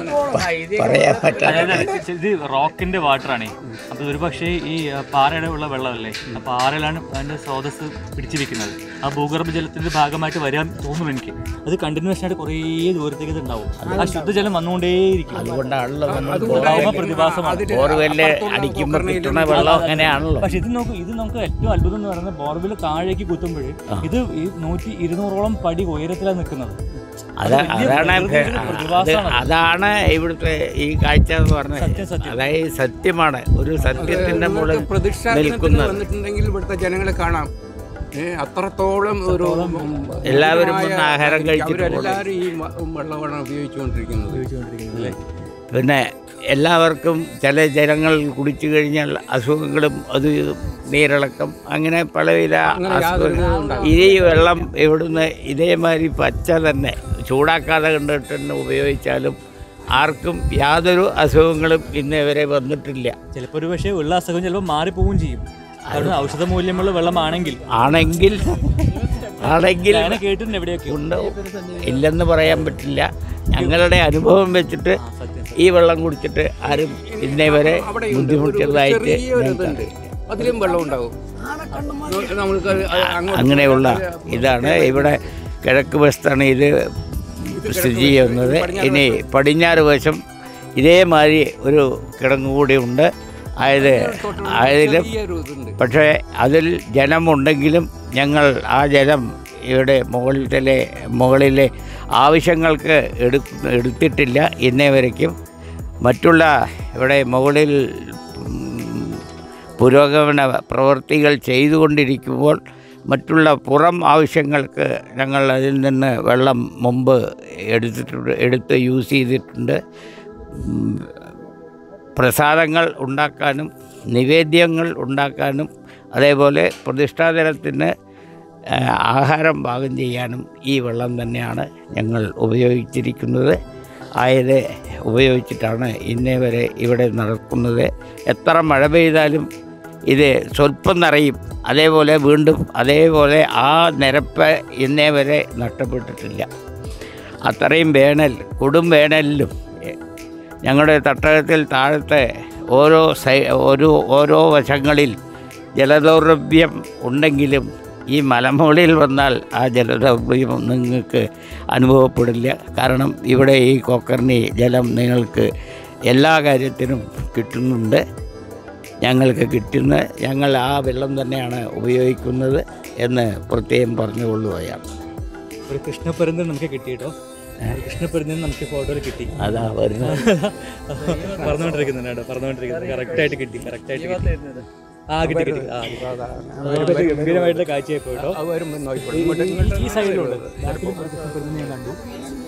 പറയാൻ പറ്റാത്ത അതായത് ഇത് റോക്കിന്റെ വാട്ടറാണ് അപ്പൊ ഒരു പക്ഷേ ഈ ആ, പാറയുടെ ഉള്ള വെള്ളമല്ലേ ആ പാറയിലാണ് അതിന്റെ സ്രോതസ് പിടിച്ചിരിക്കുന്നത് ആ ഭൂഗർഭ ജലത്തിന്റെ ഭാഗമായിട്ട് വരാൻ തോന്നും എനിക്ക് അത് കണ്ടിന്യൂസ് ആയിട്ട് കുറേ ദൂരത്തേക്ക് ഇത് ഉണ്ടാവും ആ ശുദ്ധജലം വന്നുകൊണ്ടേയിരിക്കും അതുകൊണ്ടാണല്ലോ നമ്മൾ ഭൗമ പ്രതിഭാസമാണ് ബോർവെല്ല് അടിക്കുമ്പോൾ കിട്ടുന്ന വെള്ളം അങ്ങനെയാണല്ലോ പക്ഷെ ഇത് നോക്ക് ഇത് നമുക്ക് ഏറ്റവും അത്ഭുതം എന്ന് പറയുന്നത് ബോർവെൽ താഴേക്ക് കുത്തുമ്പോൾ ഇത് ഈ നൂറ്റി ഇരുന്നൂറോളം പടി ഉയരത്തിലാണ് നിൽക്കുന്നത് അതാ വലിയ അതാണ് പ്രകൃതിയുടെ അത് പ്രതിഭാസമാണ് അതാണ് ഇവിടുത്തെ ഈ കാഴ്ച എന്ന് പറഞ്ഞത് സത്യം, സത്യം. അതായത് സത്യമാണ് ഒരു സത്യത്തിന്റെ മുകളിൽ പ്രതിഷ്ഠാനത്തിന് നിൽക്കുന്നത് വന്നിട്ടുണ്ടെങ്കിൽ ഇവിടുത്തെ ജനങ്ങളെ കാണാം ഏ, അത്രത്തോളം ഒരു എല്ലാവരും വന്ന് ആഹാരം കഴിച്ചിട്ട് അവരെല്ലാവരും ഈ മ- വെള്ളമാണ് ഉപയോഗിച്ചുകൊണ്ടിരിക്കുന്നത് പിന്നെ എല്ലാവർക്കും ചില ജനങ്ങൾ കുടിച്ചു കഴിഞ്ഞാൽ അസുഖങ്ങളും അത് ഇതും നീരിളക്കം അങ്ങനെ പലവിധ അസുഖങ്ങൾ ഇതേ വെള്ളം ഇവിടുന്ന് ഇതേമാതിരി പച്ച തന്നെ ചൂടാക്കാതെ കണ്ടിട്ട് തന്നെ ഉപയോഗിച്ചാലും ആർക്കും യാതൊരു അസുഖങ്ങളും ഇന്നേ വരെ വന്നിട്ടില്ല ചിലപ്പോൾ ഒരു പക്ഷേ ഉള്ള അസുഖം ചിലപ്പോൾ മാറിപ്പോവുകയും ചെയ്യും കാരണം ഔഷധ മൂല്യമുള്ള വെള്ളമാണെങ്കിൽ ആണെങ്കിൽ ആണെങ്കിൽ ഞാൻ കേട്ടിട്ടുണ്ട് എവിടെയൊക്കെ ഉണ്ടാവും ഇല്ലെന്ന് പറയാൻ പറ്റില്ല ഞങ്ങളുടെ അനുഭവം വെച്ചിട്ട് സത്യം ഈ വെള്ളം കുടിച്ചിട്ട് ആരും ഇന്നേ വരെ ബുദ്ധിമുട്ടിയതായിട്ട് ചെറിയൊരു ഞങ്ങൾക്ക് ഇതുണ്ട് അതിലും വെള്ളം ഉണ്ടാവും നമ്മൾക്ക് അത് അങ്ങോട്ട് അങ്ങനെയുള്ള ഇതാണ് ഇവിടെ കിഴക്ക് വശത്താണ് ഇത് സ്ഥിതി ചെയ്യുന്നത് ഇനി പടിഞ്ഞാറ് വശം ഇതേമാതിരി ഒരു കിടങ്ങ് കൂടി ഉണ്ട് അതായത് അതിലും ചെറിയൊരു ഇതുണ്ട് പക്ഷേ അതിൽ ജലമുണ്ടെങ്കിലും ഞങ്ങൾ ആ ജലം ഇവിടെ മുകളിലെ മുകളിലെ ആവശ്യങ്ങൾക്ക് എടു എടുത്തിട്ടില്ല ഇന്നേ വരയ്ക്കും മറ്റുള്ള ഇവിടെ മുകളിൽ ഉം, പുരോഗമന പ്രവൃത്തികൾ ചെയ്തുകൊണ്ടിരിക്കുമ്പോൾ മറ്റുള്ള പുറം ആവശ്യങ്ങൾക്ക് ഞങ്ങൾ അതിൽ നിന്ന് വെള്ളം മുമ്പ് എടുത്തിട്ടുണ്ട് എടുത്ത് യൂസ് ചെയ്തിട്ടുണ്ട് ഉം, പ്രസാദങ്ങൾ ഉണ്ടാക്കാനും നിവേദ്യങ്ങൾ ഉണ്ടാക്കാനും അതേപോലെ പ്രതിഷ്ഠാദിനത്തിന് ആ, ആഹാരം പാകം ചെയ്യാനും ഈ വെള്ളം തന്നെയാണ് ഞങ്ങൾ ഉപയോഗിച്ചിരിക്കുന്നത് ആയത് ഉപയോഗിച്ചിട്ടാണ് ഇന്നേ വരെ ഇവിടെ നടക്കുന്നത് എത്ര മഴ പെയ്താലും ഇത് സ്വല്പം നിറയും അതേപോലെ വീണ്ടും അതേപോലെ ആ നിരപ്പ് ഇന്നേ വരെ നഷ്ടപ്പെട്ടിട്ടില്ല അത്രയും വേനൽ കൊടും വേനലിലും എ- ഞങ്ങളുടെ തട്ടകത്തിൽ താഴത്തെ ഓരോ സൈ ഒരു ഓരോ വശങ്ങളിൽ ജലദൗർലഭ്യം ഉണ്ടെങ്കിലും ഈ മലമുകളിൽ വന്നാൽ ആ ജലദൗർലഭ്യം നിങ്ങൾക്ക് അനുഭവപ്പെടില്ല കാരണം ഇവിടെ ഈ കൊക്കർണി ജലം നിങ്ങൾക്ക് എല്ലാ കാര്യത്തിനും കിട്ടുന്നുണ്ട് ഞങ്ങൾക്ക് കിട്ടുന്ന ഞങ്ങൾ ആ വെള്ളം തന്നെയാണ് ഉപയോഗിക്കുന്നത് എന്ന് പ്രത്യേകം പറഞ്ഞുകൊള്ളുകയാണ് ഒരു കൃഷ്ണപ്പരുന്ത് നമുക്ക് കിട്ടി കേട്ടോ കൃഷ്ണപ്പരുന്ത് നമുക്ക് ഫോട്ടോയിൽ കിട്ടി അതാ വരുന്നത് പറഞ്ഞുകൊണ്ടിരിക്കുന്നുണ്ട് കേട്ടോ പറഞ്ഞുകൊണ്ടിരിക്കുന്നത് കറക്റ്റായിട്ട് കിട്ടി കറക്റ്റായിട്ട് കിട്ടി ആ കിട്ടി കിട്ടി ആ അതിനെപ്പറ്റി ഗംഭീരമായിട്ടുള്ള കാഴ്ചയായി പോയിട്ടോ അത് വരുമ്പോൾ നോക്കിക്കോളൂ ഇങ്ങോട്ട് ഇങ്ങോട്ട് ഈ സൈഡിലുണ്ട് ബാക്കിലും ഒരു കൃഷ്ണപ്പരുന്തിനെ ഞാൻ കണ്ടു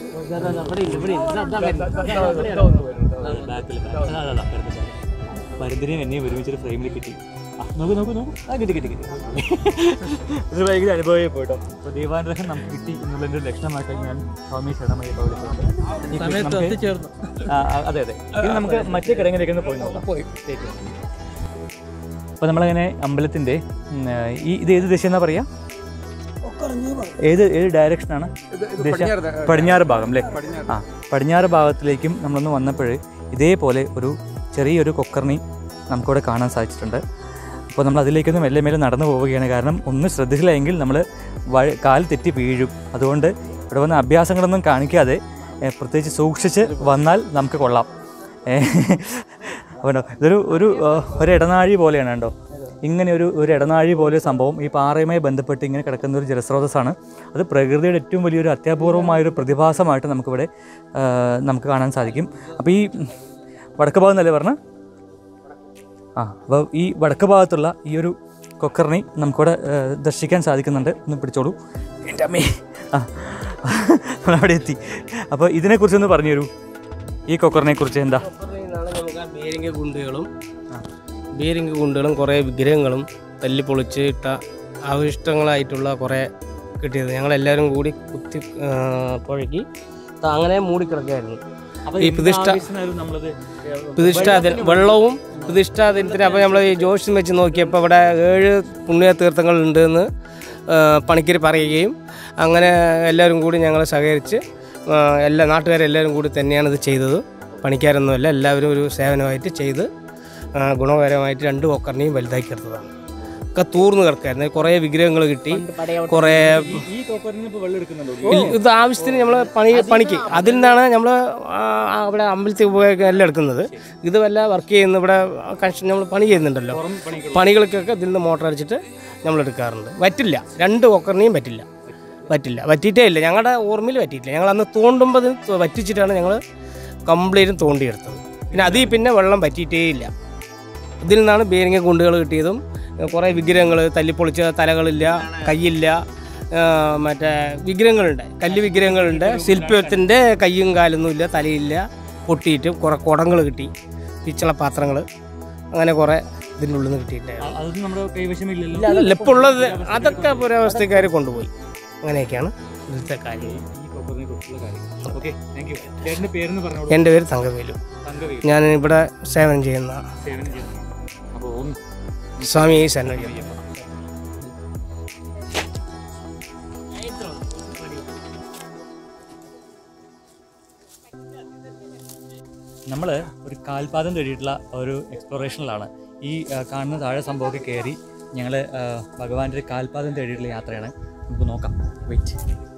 ബാക്കിൽ മരുന്നിനെയും എന്നെയും ഒരുമിച്ചൊരു ഫ്രെയിമിൽ കിട്ടി ആ, നോക്കൂ നോക്കൂ നോക്കൂ ആ കിട്ടി കിട്ടി കിട്ടി ഒരു ഭയങ്കര അനുഭവമായി പോയിട്ടോ അപ്പോൾ ദൈവാനുഗ്രഹം നമുക്ക് കിട്ടി എന്നുള്ളതിൻ്റെ ഒരു ലക്ഷണമായിട്ട് ഞാൻ സ്വാമി ശരണമായി അതെ അതെ ഇനി നമുക്ക് മറ്റേ കിടങ്ങിലേക്ക് ഒന്ന് പോയി നോക്കാം പോയി അപ്പോൾ നമ്മളങ്ങനെ അമ്പലത്തിൻ്റെ ഉം, ഈ ഇത് ഏത് ദിശ എന്നാ പറയാ ഏത് ഏത് ഡയറക്ഷനാണ് ഇത് ഇത് ദിശ പടിഞ്ഞാറ് ദ- പടിഞ്ഞാറ് ഭാഗം അല്ലേ പടിഞ്ഞാറ്. ആ പടിഞ്ഞാറ് ഭാഗത്തിലേക്കും നമ്മളൊന്ന് വന്നപ്പോൾ ഇതേപോലെ ഒരു ചെറിയൊരു കൊക്കർണി നമുക്കിവിടെ കാണാൻ സാധിച്ചിട്ടുണ്ട് അപ്പോൾ നമ്മൾ അതിലേക്കൊന്ന് മെല്ലെ മെല്ലെ നടന്നു പോവുകയാണ് കാരണം ഒന്ന് ശ്രദ്ധിച്ചില്ല എങ്കിൽ നമ്മൾ വഴ കാൽ തെറ്റി വീഴും അതുകൊണ്ട് ഇവിടെ വന്ന അഭ്യാസങ്ങളൊന്നും കാണിക്കാതെ ഏ, പ്രത്യേകിച്ച് സൂക്ഷിച്ച് വന്നാൽ നമുക്ക് കൊള്ളാം ഏ, അപ്പോൾ ഇതൊരു ഒരു ആ, ഒരു ഇടനാഴി പോലെയാണ് കേട്ടോ ഇങ്ങനെ ഒരു ഒരു ഇടനാഴി പോലെ സംഭവം ഈ പാറയുമായി ബന്ധപ്പെട്ട് ഇങ്ങനെ കിടക്കുന്ന ഒരു ജലസ്രോതസ്സാണ് അത് പ്രകൃതിയുടെ ഏറ്റവും വലിയൊരു അത്യാപൂർവമായൊരു പ്രതിഭാസമായിട്ട് നമുക്കിവിടെ ആ, നമുക്ക് കാണാൻ സാധിക്കും അപ്പോൾ ഈ വടക്ക് ഭാഗം എന്നല്ലേ പറഞ്ഞ ആ അപ്പോൾ ഈ വടക്ക് ഭാഗത്തുള്ള ഈ ഒരു കൊക്കറിനെ നമുക്കിവിടെ ഏഹ്, ദർശിക്കാൻ സാധിക്കുന്നുണ്ട് ഒന്ന് പിടിച്ചോളൂ എൻ്റെ അമ്മേ ആ നമ്മളവിടെ എത്തി അപ്പോൾ ഇതിനെക്കുറിച്ചൊന്ന് പറഞ്ഞു തരൂ ഈ കൊക്കറിനെ കുറിച്ച് എന്താ നിന്നാണ് നമുക്ക് ആ ബേരിംഗ് ഗുണ്ടുകളും ബേരിംഗ് ഗുണ്ടുകളും കുറേ വിഗ്രഹങ്ങളും തല്ലി പൊളിച്ച് ഇട്ട അവശിഷ്ടങ്ങളായിട്ടുള്ള കുറേ കിട്ടിയത് ഞങ്ങളെല്ലാവരും കൂടി കുത്തി ആ, പുഴക്കി ത- അങ്ങനെ മൂടിക്കിടക്കുകയായിരുന്നു അപ്പോൾ ഈ പ്രതിഷ്ഠ നമ്മളത് പ്രതിഷ്ഠാദിന വെള്ളവും പ്രതിഷ്ഠാദിനത്തിന് അപ്പോൾ നമ്മൾ ഈ ജോഷ്യം വെച്ച് നോക്കിയപ്പോൾ ഇവിടെ ഏഴ് പുണ്യ തീർത്ഥങ്ങൾ ഉണ്ടെന്ന് പണിക്കർ പറയുകയും അങ്ങനെ എല്ലാവരും കൂടി ഞങ്ങൾ സഹകരിച്ച് ആ, എല്ലാ നാട്ടുകാരെല്ലാവരും കൂടി തന്നെയാണ് ഇത് ചെയ്തത് പണിക്കാരൊന്നുമല്ല എല്ലാവരും ഒരു സേവനമായിട്ട് ചെയ്ത് ആ, ഗുണകരമായിട്ട് രണ്ട് കൊക്കറിനെയും വലുതാക്കി എടുത്തതാണ് ഒക്കെ തൂർന്ന് കിടക്കായിരുന്നു കുറേ വിഗ്രഹങ്ങൾ കിട്ടി കുറേ ഈ കൊക്കറിന് ഇപ്പോൾ വെള്ളം എടുക്കുന്നുണ്ടോ ഇൽ- ഇത് ആവശ്യത്തിന് നമ്മൾ പണി പണിക്ക് അതിൽ നിന്നാണ് നമ്മൾ അവിടെ അമ്പലത്തിൽ പോയി എല്ലാം എടുക്കുന്നത് ഇത് വല്ല വർക്ക് ചെയ്യുന്ന ഇവിടെ കൺസ്ട്രക്ഷൻ നമ്മൾ പണി ചെയ്യുന്നുണ്ടല്ലോ പണികൾക്കൊക്കെ ഇതിൽ നിന്ന് മോട്ടർ അടിച്ചിട്ട് നമ്മൾ എടുക്കാറുണ്ട് പറ്റില്ല രണ്ട് കൊക്കറിനെയും പറ്റില്ല പറ്റില്ല പറ്റിയിട്ടേ ഇല്ല ഞങ്ങളുടെ ഓർമ്മയിൽ പറ്റിയിട്ടില്ല ഞങ്ങൾ അന്ന് തോണ്ടുമ്പോൾ ഇത് ത- വറ്റിച്ചിട്ടാണ് ഞങ്ങൾ കംപ്ലീറ്റും തോണ്ടിയെടുത്തത് പിന്നെ അതിൽ പിന്നെ വെള്ളം പറ്റിയിട്ടേ ഇല്ല ഇതിൽ നിന്നാണ് ബേരിങ്ങ കുണ്ടുകൾ കിട്ടിയതും കുറേ വിഗ്രഹങ്ങൾ തല്ലിപ്പൊളിച്ച തലകളില്ല കയ്യില്ല ആ, മറ്റേ വിഗ്രഹങ്ങളുണ്ട് കല്ല് വിഗ്രഹങ്ങളുണ്ട് ശില്പത്തിൻ്റെ കയ്യും കാലൊന്നും ഇല്ല തലയില്ല പൊട്ടിയിട്ട് കുറേ കുടങ്ങൾ കിട്ടി പിച്ചള പാത്രങ്ങൾ അങ്ങനെ കുറേ ഇതിൻ്റെ ഉള്ളിൽ നിന്ന് കിട്ടിയിട്ടുണ്ടായിരുന്നു അതൊന്നും നമ്മുടെ കൈവശമില്ലല്ലോ ഇല്ല അതല്ല ഇപ്പോൾ ഉള്ളത് അതൊക്കെ പുരാവസ്ഥക്കാർ കൊണ്ടുപോയി അങ്ങനെയൊക്കെയാണ് ഇവിടുത്തെ കാര്യം ഈ കൊക്കറിനെ കുറിച്ചുള്ള കാര്യം ഓക്കെ താങ്ക് യു ചേട്ടൻ്റെ പേരെന്ന് പറഞ്ഞോളൂ എൻ്റെ പേര് തങ്കവേലു തങ്കവേ ഞാൻ ഇവിടെ സേവനം ചെയ്യുന്ന സേവനം ചെയ്യുന്നു അപ്പോൾ ഓം സ്വാമി ശരണം നമ്മൾ ഒരു കാൽപാദം തേടിയിട്ടുള്ള ഒരു എക്സ്പ്ലോറേഷനിലാണ് ഈ ആ, കാണുന്ന താഴെ സംഭവമൊക്കെ കയറി ഞങ്ങൾ ഭഗവാന്റെ ഒരു കാൽപാദം തേടിയിട്ടുള്ള യാത്രയാണ് നമുക്ക് നോക്കാം വെയിറ്റ്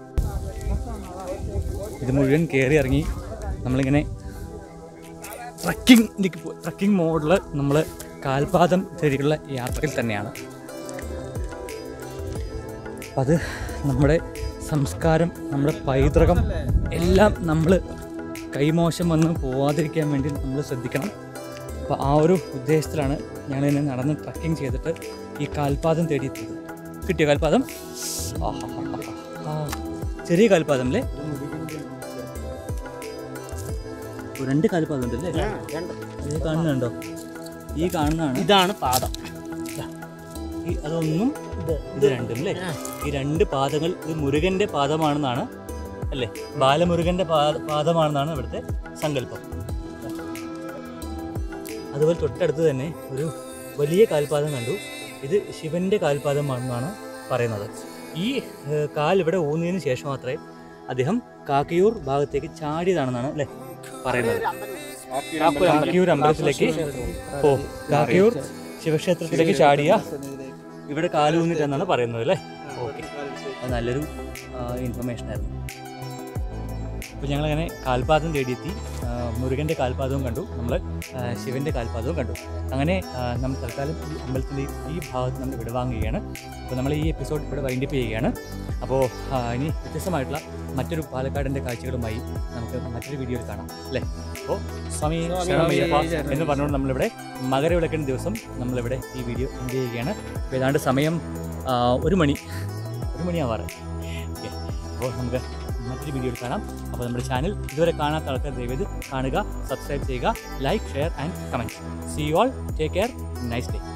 ഇത് മുഴുവൻ കയറി ഇറങ്ങി നമ്മളിങ്ങനെ ട്രക്കിംഗ് ട്രക്കിംഗ് മോഡിൽ നമ്മൾ കാൽപാദം തേടിയുള്ള യാത്രയിൽ തന്നെയാണ് അപ്പം അത് നമ്മുടെ സംസ്കാരം നമ്മുടെ പൈതൃകം എല്ലാം നമ്മൾ കൈമോശം വന്ന് പോവാതിരിക്കാൻ വേണ്ടി നമ്മൾ ശ്രദ്ധിക്കണം അപ്പോൾ ആ ഒരു ഉദ്ദേശത്തിലാണ് ഞങ്ങളിങ്ങനെ നടന്ന് ട്രക്കിംഗ് ചെയ്തിട്ട് ഈ കാൽപാദം തേടിയെത്തിയത് കിട്ടിയോ കാൽപാദം ആഹാഹാഹാ. ആ, ചെറിയ കാൽപാദം അല്ലേ ഓ, രണ്ട് കാൽപാദം ഉണ്ടല്ലേ ഇത് കാണുന്നുണ്ടോ ഈ കാണുന്നതാണ് ഇതാണ് പാദം ഈ അതൊന്നും ഇത് ഇത് രണ്ടും അല്ലേ ഈ രണ്ട് പാദങ്ങൾ ഇത് മുരുകന്റെ പാദമാണെന്നാണ് അല്ലേ ബാലമുരുകന്റെ പാ- പാദമാണെന്നാണ് ഇവിടുത്തെ സങ്കല്പം അതുപോലെ തൊട്ടടുത്ത് തന്നെ ഒരു വലിയ കാൽപാദം കണ്ടു ഇത് ശിവന്റെ കാൽപാദമാണെന്നാണ് പറയുന്നത് ഈ ഏഹ്, കാൽ ഇവിടെ ഊന്നിയതിന് ശേഷം മാത്രമേ അദ്ദേഹം കാക്കയൂർ ഭാഗത്തേക്ക് ചാടിയതാണെന്നാണ് അല്ലേ പറയുന്നത് കാക്കയൂർ അമ്പലത്തിലേക്ക് ഓ കാക്കയൂർ ശിവക്ഷേത്രത്തിലേക്ക് ചാടിയ ഇവിടെ കാലൂന്നിട്ടെന്നാണ് പറയുന്നത് അല്ലേ ഓക്കെ അത് നല്ലൊരു ഇൻഫർമേഷൻ ആയിരുന്നു അപ്പോൾ ഞങ്ങളങ്ങനെ കാൽപാദം തേടിയെത്തി ആ, മുരുകൻ്റെ കാൽപാദവും കണ്ടു നമ്മൾ ശിവൻ്റെ കാൽപാദവും കണ്ടു അങ്ങനെ ആ, നമ്മൾ തൽക്കാലം ഈ അമ്പലത്തിൻ്റെ ഈ ഭാഗത്ത് നമ്മൾ വിടവാങ്ങുകയാണ് അപ്പോൾ നമ്മൾ ഈ എപ്പിസോഡ് ഇവിടെ വൈൻഡപ്പ് ചെയ്യുകയാണ് അപ്പോൾ ആ, ഇനി വ്യത്യസ്തമായിട്ടുള്ള മറ്റൊരു പാലക്കാടിൻ്റെ കാഴ്ചകളുമായി നമുക്ക് മറ്റൊരു വീഡിയോയിൽ കാണാം അല്ലേ അപ്പോൾ സ്വാമി ശരണമയ്യപ്പ എന്ന് പറഞ്ഞുകൊണ്ട് നമ്മളിവിടെ മകരവിളക്കിൻ്റെ ദിവസം നമ്മളിവിടെ ഈ വീഡിയോ എൻഡ് ചെയ്യുകയാണ് അപ്പോൾ ഏതാണ്ട് സമയം ആ, ഒരു മണി ഒരു മണിയാവാറ് ഓക്കെ അപ്പോൾ നമുക്ക് മറ്റൊരു വീഡിയോയിൽ കാണാം അപ്പോൾ നമ്മുടെ ചാനൽ ഇതുവരെ കാണാത്ത ആൾക്കാർ ദയവേത് കാണുക സബ്സ്ക്രൈബ് ചെയ്യുക like share and comment see you all take care nice day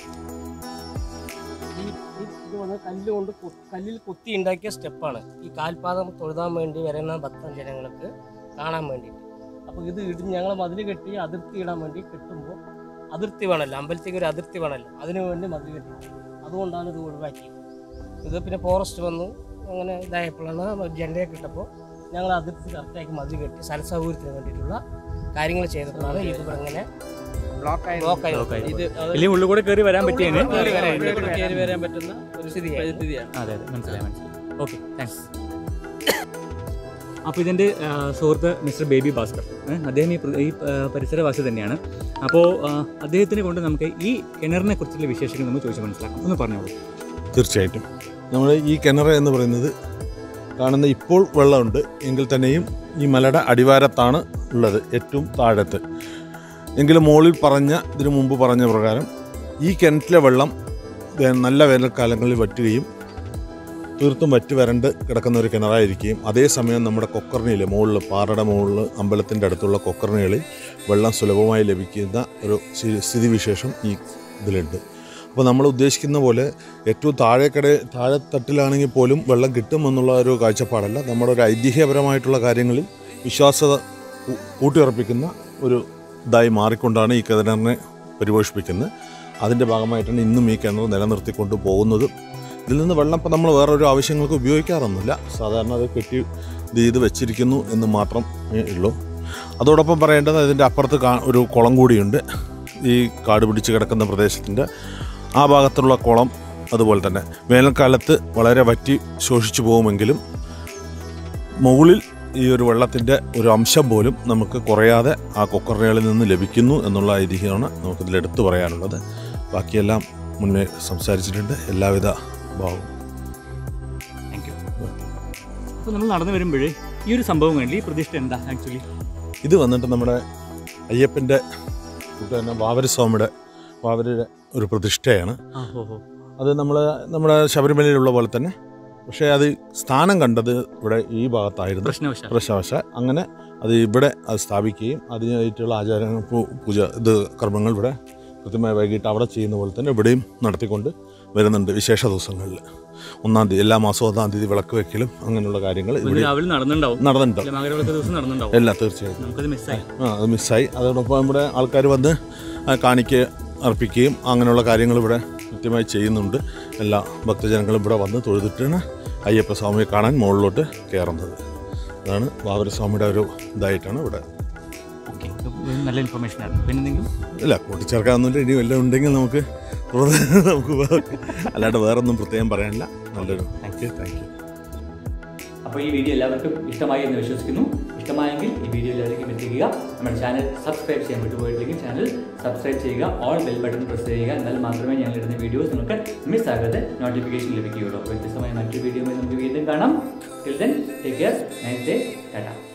ഈ ഈ ഇത് വന്ന് കല്ലുകൊണ്ട് കൊ- കല്ലിൽ കൊത്തി ഉണ്ടാക്കിയ സ്റ്റെപ്പാണ് ഈ കാൽപാദം തൊഴുതാൻ വേണ്ടി വരുന്ന ഭക്തൻ ജനങ്ങൾക്ക് കാണാൻ വേണ്ടി അപ്പോൾ ഇത് ഇടിഞ്ഞ് ഞങ്ങൾ മതിൽ കെട്ടി അതിർത്തി ഇടാൻ വേണ്ടി കെട്ടുമ്പോൾ അതിർത്തി വേണമല്ലോ അമ്പലത്തേക്ക് ഒരു അതിർത്തി വേണമല്ലോ അതിനു വേണ്ടി മതിൽ കെട്ടി അതുകൊണ്ടാണ് ഇത് ഒഴിവാക്കിയത് ഇത് പിന്നെ ഫോറസ്റ്റ് വന്നു അങ്ങനെ ഇതായപ്പോഴാണ് ജനറേറ്റ് കിട്ടപ്പോൾ ഞങ്ങൾ അതിർത്തി കറക്റ്റാക്കി മതിൽ കെട്ടി സ്ഥലസൗകര്യത്തിന് വേണ്ടിയിട്ടുള്ള കാര്യങ്ങൾ ചെയ്തപ്പോഴാണ് ഇത് ഇവിടെ ഇങ്ങനെ ബ്ലോക്കായി ബ്ലോക്കായി ഇത് വലിയ ഉള്ളിൽ കൂടെ കയറി വരാൻ പറ്റിയേനെ കയറി വരാൻ പറ്റുന്ന ഒരു സ്ഥിതിയാണ് അതെ അതെ മനസ്സിലായി മനസ്സിലായി ഓക്കെ താങ്ക്സ് അപ്പോൾ ഇതിൻ്റെ സുഹൃത്ത് മിസ്റ്റർ ബേബി ഭാസ്കർ ഏ, അദ്ദേഹം ഈ പ്ര- ഈ ആ, പരിസരവാസി തന്നെയാണ് അപ്പോൾ ആ, അദ്ദേഹത്തിനെ കൊണ്ട് നമുക്ക് ഈ കിണറിനെ കുറിച്ചുള്ള വിശേഷങ്ങൾ നമുക്ക് ചോദിച്ച് മനസ്സിലാക്കാം ഒന്ന് പറഞ്ഞോളൂ തീർച്ചയായിട്ടും നമ്മൾ ഈ കിണർ എന്ന് പറയുന്നത് കാണുന്ന ഇപ്പോൾ വെള്ളമുണ്ട് എങ്കിൽ തന്നെയും ഈ മലയുടെ അടിവാരത്താണ് ഉള്ളത് ഏറ്റവും താഴത്ത് എങ്കിലും മുകളിൽ പറഞ്ഞ ഇതിനു മുമ്പ് പറഞ്ഞ പ്രകാരം ഈ കിണറ്റിലെ വെള്ളം വേ- നല്ല വേനൽക്കാലങ്ങളിൽ വറ്റുകയും തീർത്തും വറ്റി വരണ്ട് കിടക്കുന്ന ഒരു കിണറായിരിക്കുകയും അതേസമയം നമ്മുടെ കൊക്കർണിയിൽ മുകളിൽ പാറയുടെ മുകളിൽ അമ്പലത്തിൻ്റെ അടുത്തുള്ള കൊക്കർണികളിൽ വെള്ളം സുലഭമായി ലഭിക്കുന്ന ഒരു സ്ഥി- സ്ഥിതിവിശേഷം ഈ ഇതിലുണ്ട് അപ്പോൾ നമ്മൾ ഉദ്ദേശിക്കുന്ന പോലെ ഏറ്റവും താഴെക്കട താഴെത്തട്ടിലാണെങ്കിൽ പോലും വെള്ളം കിട്ടുമെന്നുള്ള ഒരു കാഴ്ചപ്പാടല്ല നമ്മുടെ ഒരു ഐതിഹ്യപരമായിട്ടുള്ള കാര്യങ്ങളിൽ വിശ്വാസത കൂ- കൂട്ടിയുറപ്പിക്കുന്ന ഒരു ഇതായി മാറിക്കൊണ്ടാണ് ഈ കിണറിനെ പരിപോഷിപ്പിക്കുന്നത് അതിൻ്റെ ഭാഗമായിട്ടാണ് ഇന്നും ഈ കിണർ നിലനിർത്തിക്കൊണ്ട് പോകുന്നതും ഇതിൽ നിന്ന് വെള്ളം ഇപ്പം നമ്മൾ വേറൊരു ആവശ്യങ്ങൾക്ക് ഉപയോഗിക്കാറൊന്നുമില്ല സാധാരണ അത് കെട്ടി ഇത് ചെയ്ത് വെച്ചിരിക്കുന്നു എന്ന് മാത്രമേ ഉള്ളൂ അതോടൊപ്പം പറയേണ്ടത് അതിൻ്റെ അപ്പുറത്ത് കാ- ഒരു കുളം കൂടിയുണ്ട് ഈ കാട് പിടിച്ച് കിടക്കുന്ന പ്രദേശത്തിൻ്റെ ആ ഭാഗത്തുള്ള കുളം അതുപോലെ തന്നെ വേനൽക്കാലത്ത് വളരെ വറ്റി ശോഷിച്ചു പോകുമെങ്കിലും മുകളിൽ ഈ ഒരു വെള്ളത്തിൻ്റെ ഒരു അംശം പോലും നമുക്ക് കുറയാതെ ആ കൊക്കറികളിൽ നിന്ന് ലഭിക്കുന്നു എന്നുള്ള ഐതിഹ്യമാണ് നമുക്കിതിൽ എടുത്തു പറയാനുള്ളത് ബാക്കിയെല്ലാം മുന്നേ സംസാരിച്ചിട്ടുണ്ട് എല്ലാവിധ ഭാവവും താങ്ക് യു അപ്പോൾ നമ്മൾ നടന്നു വരുമ്പോഴേ ഈ ഒരു സംഭവം കണ്ടില്ല ഈ പ്രതിഷ്ഠ എന്താ ആക്ച്വലി ഇത് വന്നിട്ട് നമ്മുടെ അയ്യപ്പൻ്റെ കൂട്ടുകാരൻ വാവരസ്വാമിയുടെ വാവരുടെ ഒരു പ്രതിഷ്ഠയാണ് ആ ഹോ ഹോ അത് നമ്മൾ നമ്മുടെ ശബരിമലയിലുള്ള പോലെ തന്നെ പക്ഷേ അത് സ്ഥാനം കണ്ടത് ഇവിടെ ഈ ഭാഗത്തായിരുന്നു പ്രശ്നവശാൽ പ്രശാവശ അങ്ങനെ അത് ഇവിടെ അത് സ്ഥാപിക്കുകയും അതിനായിട്ടുള്ള ആചാരങ്ങൾ പൂ- പൂജ ഇത് കർമ്മങ്ങൾ ഇവിടെ കൃത്യമായി വൈകിട്ട് അവിടെ ചെയ്യുന്ന പോലെ തന്നെ ഇവിടെയും നടത്തിക്കൊണ്ട് വരുന്നുണ്ട് വിശേഷ ദിവസങ്ങളിൽ ഒന്നാം തീയതി എല്ലാ മാസവും ഒന്നാം തീയതി വിളക്ക് വെക്കലും അങ്ങനെയുള്ള കാര്യങ്ങൾ ഇന്ന് ഇവിടെ രാവിലെ നടന്നുണ്ടാവും നടന്നിട്ടുണ്ട് അല്ല, മകരവിളക്ക് ദിവസം നടന്നുണ്ടാവും എല്ലാം തീർച്ചയായിട്ടും നമുക്കത് മിസ്സായി ആ അത് മിസ്സായി അതോടൊപ്പം നമ്മുടെ ആൾക്കാർ വന്ന് ആ കാണിക്ക അർപ്പിക്കുകയും അങ്ങനെയുള്ള കാര്യങ്ങൾ ഇവിടെ കൃത്യമായി ചെയ്യുന്നുണ്ട് എല്ലാ ഭക്തജനങ്ങളും ഇവിടെ വന്ന് തൊഴുതിട്ടാണ് അയ്യപ്പ സ്വാമിയെ കാണാൻ മുകളിലോട്ട് കയറുന്നത് അതാണ് ബാബരസ്വാമിയുടെ ഒരു ഇതായിട്ടാണ് ഇവിടെ ഓക്കെ നല്ല ഇൻഫർമേഷൻ ആയിരുന്നു പിന്നെ എന്തെങ്കിലും ഇല്ല കൂട്ടിച്ചേർക്കാവുന്നില്ല ഇനി വല്ലതും ഉണ്ടെങ്കിൽ നമുക്ക് തുടർന്ന് നമുക്ക് വേറെ- അല്ലാണ്ട് വേറെ ഒന്നും പ്രത്യേകം പറയാനില്ല നല്ലൊരു താങ്ക് യു താങ്ക് യു അപ്പോൾ ഈ വീഡിയോ എല്ലാവർക്കും ഇഷ്ടമായി എന്ന് വിശ്വസിക്കുന്നു ഇഷ്ടമായെങ്കിൽ ഈ വീഡിയോ എല്ലാവർക്കും എത്തിക്കുക നമ്മുടെ ചാനൽ സബ്സ്ക്രൈബ് ചെയ്യാൻ വിട്ടുപോയിട്ടില്ലെങ്കിൽ ചാനൽ സബ്സ്ക്രൈബ് ചെയ്യുക ഓൾ ബെൽ ബട്ടൺ പ്രസ് ചെയ്യുക എന്നാൽ മാത്രമേ ഞങ്ങൾ ഇടുന്ന വീഡിയോസ് നിങ്ങൾക്ക് മിസ് ആകാതെ നോട്ടിഫിക്കേഷൻ ലഭിക്കുകയുള്ളൂ അപ്പോൾ വ്യത്യസ്തമായ മറ്റൊരു വീഡിയോ നമുക്ക് വീണ്ടും കാണാം till then take care nice day Tata